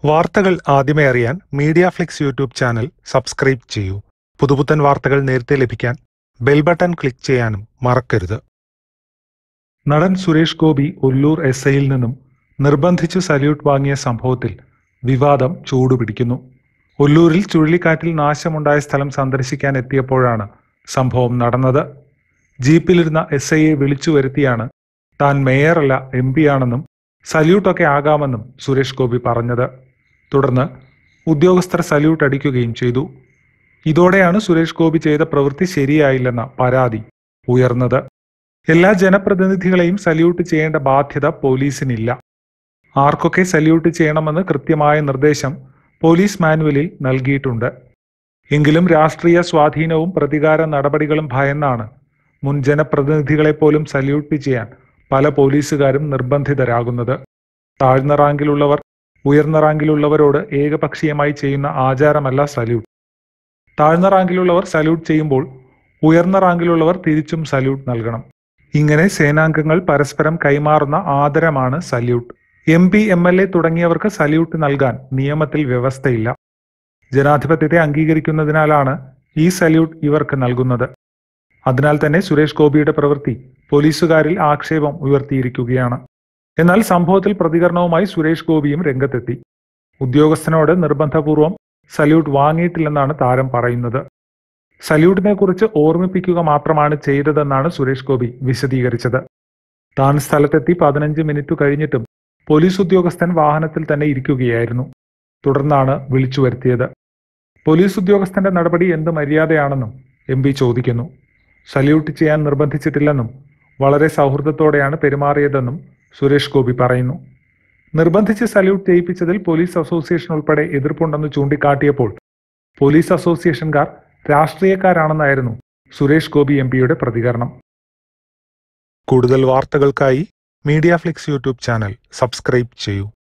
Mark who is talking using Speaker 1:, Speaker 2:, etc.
Speaker 1: വാർത്തകൾ ആദ്യമേ അറിയാൻ media flix YouTube channel subscribe ചെയ്യൂ പുതുപുത്തൻ വാർത്തകൾ നേരത്തെ ലഭിക്കാൻ ബെൽ ബട്ടൺ ക്ലിക്ക് ചെയ്യാനും മറക്കരുത് നടൻ സുരേഷ് ഗോപി ഒല്ലൂർ എസ് ഐയിൽ നിന്നും നിർബന്ധിച്ചു സല്യൂട്ട് വാങ്ങിയ സംഭവത്തിൽ വിവാദം ചൂടുപിടിക്കുന്നു ഒല്ലൂരിൽ ചുഴലിക്കാറ്റിൽ നാശമുണ്ടായ സ്ഥലം സന്ദർശിക്കാൻ എത്തിയപ്പോഴാണ് സംഭവം നടന്നത് ജീപ്പിലിരുന്ന എസ് ഐയെ വിളിച്ചു വരുത്തിയാണ് താൻ മേയറല്ല എം പി ആണെന്നും സല്യൂട്ടൊക്കെ ആകാമെന്നും സുരേഷ് ഗോപി പറഞ്ഞത് തുടർന്ന് ഉദ്യോഗസ്ഥർ സല്യൂട്ട് അടിക്കുകയും ചെയ്തു ഇതോടെയാണ് സുരേഷ് ഗോപി ചെയ്ത പ്രവൃത്തി ശരിയായില്ലെന്ന പരാതി ഉയർന്നത് എല്ലാ ജനപ്രതിനിധികളെയും സല്യൂട്ട് ചെയ്യേണ്ട ബാധ്യത പോലീസിനില്ല ആർക്കൊക്കെ സല്യൂട്ട് ചെയ്യണമെന്ന് കൃത്യമായ നിർദ്ദേശം പോലീസ് മാനുവലിൽ നൽകിയിട്ടുണ്ട് എങ്കിലും രാഷ്ട്രീയ സ്വാധീനവും പ്രതികാര നടപടികളും ഭയന്നാണ് മുൻ ജനപ്രതിനിധികളെ പോലും സല്യൂട്ട് ചെയ്യാൻ പല പോലീസുകാരും നിർബന്ധിതരാകുന്നത് താഴ്ന്ന റാങ്കിലുള്ളവർ ഉയർന്ന റാങ്കിലുള്ളവരോട് ഏകപക്ഷീയമായി ചെയ്യുന്ന ആചാരമല്ല സല്യൂട്ട് താഴ്ന്ന റാങ്കിലുള്ളവർ സല്യൂട്ട് ചെയ്യുമ്പോൾ ഉയർന്ന റാങ്കിലുള്ളവർ തിരിച്ചും സല്യൂട്ട് നൽകണം ഇങ്ങനെ സേനാംഗങ്ങൾ പരസ്പരം കൈമാറുന്ന ആദരമാണ് salute M P M L A തുടങ്ങിയവർക്ക് സല്യൂട്ട് നൽകാൻ നിയമത്തിൽ വ്യവസ്ഥയില്ല ജനാധിപത്യത്തെ അംഗീകരിക്കുന്നതിനാലാണ് ഈ സല്യൂട്ട് ഇവർക്ക് നൽകുന്നത് അതിനാൽ തന്നെ സുരേഷ് ഗോപിയുടെ പ്രവൃത്തി പോലീസുകാരിൽ ആക്ഷേപം ഉയർത്തിയിരിക്കുകയാണ് എന്നാൽ സംഭവത്തിൽ പ്രതികരണവുമായി സുരേഷ് ഗോപിയും രംഗത്തെത്തി ഉദ്യോഗസ്ഥനോട് നിർബന്ധപൂർവം സല്യൂട്ട് വാങ്ങിയിട്ടില്ലെന്നാണ് താരം പറയുന്നത് സല്യൂട്ടിനെ കുറിച്ച് ഓർമ്മിപ്പിക്കുക മാത്രമാണ് ചെയ്തതെന്നാണ് സുരേഷ് ഗോപി വിശദീകരിച്ചത് താൻ സ്ഥലത്തെത്തി പതിനഞ്ച് മിനിറ്റ് കഴിഞ്ഞിട്ടും പോലീസ് ഉദ്യോഗസ്ഥൻ വാഹനത്തിൽ തന്നെ ഇരിക്കുകയായിരുന്നു തുടർന്നാണ് വിളിച്ചു വരുത്തിയത് പോലീസ് ഉദ്യോഗസ്ഥന്റെ നടപടി എന്ത് മര്യാദയാണെന്നും എം പി ചോദിക്കുന്നു സല്യൂട്ട് ചെയ്യാൻ നിർബന്ധിച്ചിട്ടില്ലെന്നും വളരെ സൗഹൃദത്തോടെയാണ് പെരുമാറിയതെന്നും സുരേഷ് ഗോപി പറയുന്നു നിർബന്ധിച്ച് സല്യൂട്ട് ചെയ്യിപ്പിച്ചതിൽ പോലീസ് അസോസിയേഷൻ ഉൾപ്പെടെ എതിർപ്പുണ്ടെന്ന് ചൂണ്ടിക്കാട്ടിയപ്പോൾ പോലീസ് അസോസിയേഷൻകാർ രാഷ്ട്രീയക്കാരാണെന്നായിരുന്നു സുരേഷ് ഗോപി എം പിയുടെ പ്രതികരണം കൂടുതൽ വാർത്തകൾക്കായി media flix YouTube channel subscribe ചെയ്യൂ